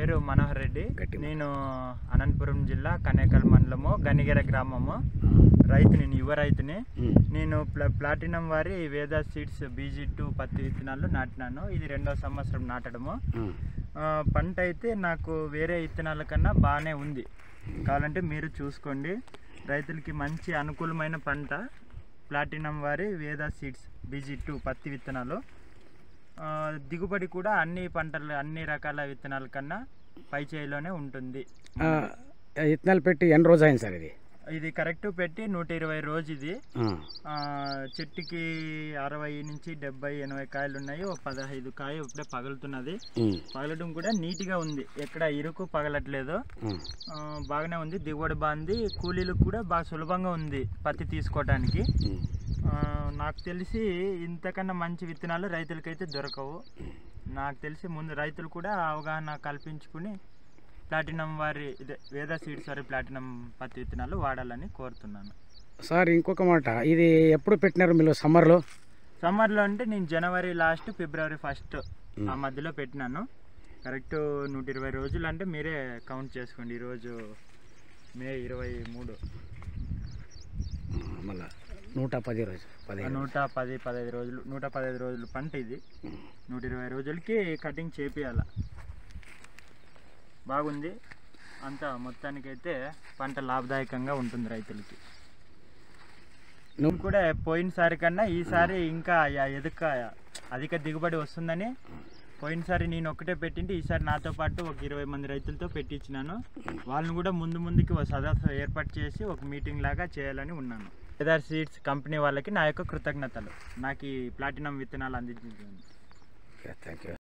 పేరు మనోహర్ రెడ్డి గట్టి మాట. నేను అనంతపురం జిల్లా కనేకల్ మండలము గనిగెర గ్రామము రైతు నేను యువ రైతుని ఉమ్. నేను ప్లా ప్లాటినం వారి వేద సీడ్స్ బీజీ టూ పత్తి విత్తనాలు నాటినాను ఇది రెండో సంవత్సరం నాటడము ఉమ్. ఆ, పంట అయితే నాకు వేరే విత్తనాల కన్నా బాగానే ఉంది కావాలంటే మీరు చూసుకోండి రైతులకి మంచి అనుకూలమైన పంట ప్లాటినం వారి వేద సీడ్స్ బీజీ టూ పత్తి విత్తనాలు ఆ, దిగుబడి కూడా అన్ని పంటలు అన్ని రకాల విత్తనాల కన్నా పై చేయిలోనే ఉంటుంది ఆ, విత్తనాలు పెట్టి ఎన్ని రోజు అయింది సార్ ఇది ఇది కరెక్ట్ పెట్టి నూట ఇరవై రోజు ఇది ఆ. ఆ, చెట్టుకి అరవై నుంచి డెబ్బై ఎనభై కాయలు ఉన్నాయి ఒక పదహైదు కాయ ఇప్పుడే పగులుతున్నది ఉమ్. పగలడం కూడా నీట్గా ఉంది ఎక్కడ ఇరుకు పగలట్లేదు ఉమ్. ఆ, బాగానే ఉంది దిగుబడి బాగుంది కూలీలకు కూడా బాగా సులభంగా ఉంది పత్తి తీసుకోవడానికి ఉమ్. ఆ, నాకు తెలిసి ఇంతకన్నా మంచి విత్తనాలు రైతులకైతే దొరకవు నాకు తెలిసి ముందు రైతులు కూడా అవగాహన కల్పించుకుని ప్లాటినం వారి ఇదే వేద సీడ్స్ వారి ప్లాటినం పత్తి విత్తనాలు వాడాలని కోరుతున్నాను సార్ ఇంకొక మాట ఇది ఎప్పుడు పెట్టినారు మీరు సమ్మర్లో సమ్మర్లో అంటే నేను జనవరి లాస్ట్ ఫిబ్రవరి ఫస్ట్ ఆ మధ్యలో పెట్టినాను కరెక్ట్ నూట ఇరవై రోజులు అంటే మీరే కౌంట్ చేసుకోండి ఈరోజు మే ఇరవై మూడు మళ్ళా నూట పది రోజు పదిహేను నూట పది పదహైదు రోజులు నూట పదహైదు రోజులు పంట ఇది నూట ఇరవై రోజులకి కటింగ్ చేపియాల బాగుంది అంతా మొత్తానికైతే పంట లాభదాయకంగా ఉంటుంది రైతులకి నువ్వు కూడా పోయినసారి కన్నా ఈసారి ఇంకా యా- ఎదుక అధిక దిగుబడి వస్తుందని పోయినసారి నేను ఒక్కటే పెట్టింటే ఈసారి నాతో పాటు ఒక ఇరవై మంది రైతులతో పెట్టించినాను వాళ్ళని కూడా ముందు ముందుకి ఒక సదస్సు ఏర్పాటు చేసి ఒక మీటింగ్ లాగా చేయాలని ఉన్నాను వెదర్ సీడ్స్ కంపెనీ వాళ్ళకి నా యొక్క కృతజ్ఞతలు నాకు ఈ ప్లాటినం విత్తనాలు అందించింది థ్యాంక్ యూ